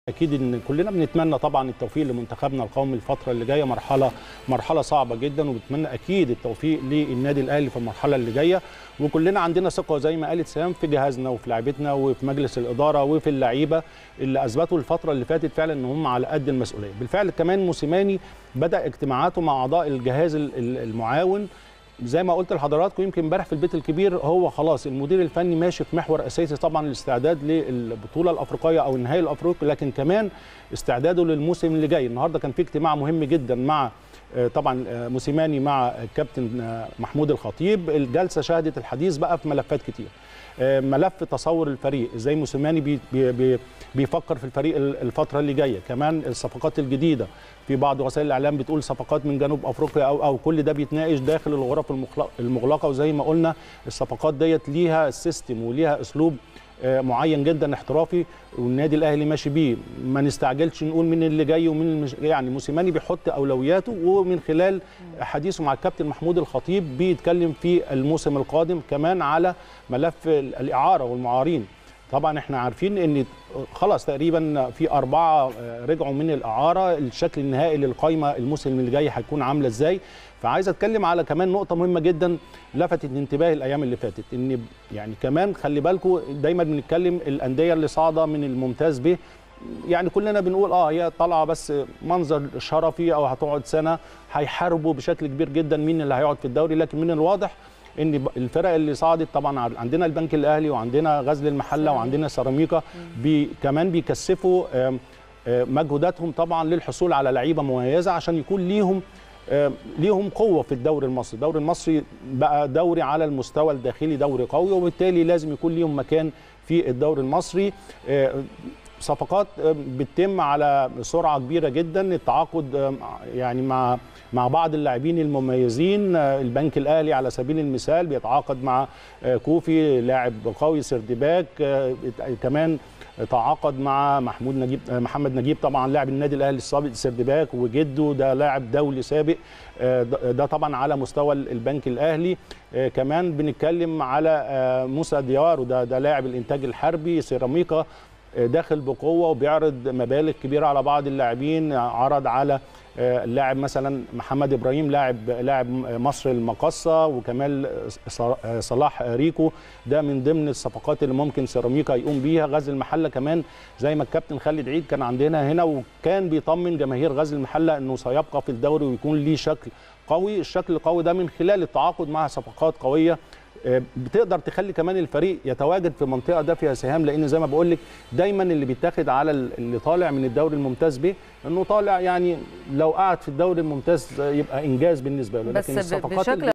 اكيد ان كلنا بنتمنى طبعا التوفيق لمنتخبنا القومي الفتره اللي جايه مرحله مرحله صعبه جدا وبنتمنى اكيد التوفيق للنادي الاهلي في المرحله اللي جايه وكلنا عندنا ثقه زي ما قالت سام في جهازنا وفي لعيبتنا وفي مجلس الاداره وفي اللعيبه اللي اثبتوا الفتره اللي فاتت فعلا ان هم على قد المسؤوليه بالفعل كمان موسيماني بدا اجتماعاته مع اعضاء الجهاز المعاون زي ما قلت لحضراتكم يمكن امبارح في البيت الكبير هو خلاص المدير الفني ماشي في محور اساسي طبعا الاستعداد للبطوله الافريقيه او النهائي الافريقي لكن كمان استعداده للموسم اللي جاي النهارده كان في اجتماع مهم جدا مع طبعا موسيماني مع الكابتن محمود الخطيب الجلسه شهدت الحديث بقى في ملفات كتير ملف تصور الفريق ازاي موسيماني بي بي بيفكر في الفريق الفتره اللي جايه كمان الصفقات الجديده في بعض وسائل الاعلام بتقول صفقات من جنوب افريقيا او او كل ده بيتناقش داخل الغرف المغلقه وزي ما قلنا الصفقات ديت ليها سيستم وليها اسلوب معين جدا احترافي والنادي الاهلي ماشي بيه ما نستعجلش نقول مين اللي جاي ومين المش... يعني موسيماني بيحط اولوياته ومن خلال حديثه مع الكابتن محمود الخطيب بيتكلم في الموسم القادم كمان على ملف الاعاره والمعارين طبعا احنا عارفين ان خلاص تقريبا في اربعه رجعوا من الاعاره الشكل النهائي للقائمه الموسم اللي جاي هيكون عامله ازاي فعايز اتكلم على كمان نقطه مهمه جدا لفتت انتباهي الايام اللي فاتت ان يعني كمان خلي بالكم دايما بنتكلم الانديه اللي صاعده من الممتاز به يعني كلنا بنقول اه هي طالعه بس منظر شرفي او هتقعد سنه هيحاربوا بشكل كبير جدا مين اللي هيقعد في الدوري لكن من الواضح ان الفرق اللي صعدت طبعا عندنا البنك الاهلي وعندنا غزل المحله وعندنا سيراميكا بي كمان بيكثفوا مجهوداتهم طبعا للحصول على لعيبه مميزه عشان يكون ليهم ليهم قوه في الدوري المصري، الدوري المصري بقى دوري على المستوى الداخلي دوري قوي وبالتالي لازم يكون ليهم مكان في الدوري المصري صفقات بتتم على سرعه كبيره جدا التعاقد يعني مع مع بعض اللاعبين المميزين البنك الاهلي على سبيل المثال بيتعاقد مع كوفي لاعب قوي سردباك كمان تعاقد مع محمود نجيب محمد نجيب طبعا لاعب النادي الاهلي السابق سردباك وجده ده لاعب دولي سابق ده طبعا على مستوى البنك الاهلي كمان بنتكلم على موسى ديار وده ده لاعب الانتاج الحربي سيراميكا داخل بقوه وبيعرض مبالغ كبيره على بعض اللاعبين عرض على اللاعب مثلا محمد ابراهيم لاعب لاعب مصر المقصه وكمان صلاح ريكو ده من ضمن الصفقات اللي ممكن سيراميكا يقوم بيها غزل المحله كمان زي ما الكابتن خالد عيد كان عندنا هنا وكان بيطمن جماهير غزل المحله انه سيبقى في الدوري ويكون ليه شكل قوي الشكل القوي ده من خلال التعاقد مع صفقات قويه بتقدر تخلي كمان الفريق يتواجد في منطقه دافئه سهام لان زي ما بقول لك دايما اللي بيتاخد على اللي طالع من الدوري الممتاز به انه طالع يعني لو قعد في الدوري الممتاز يبقى انجاز بالنسبه له لكن الصفقات بشكل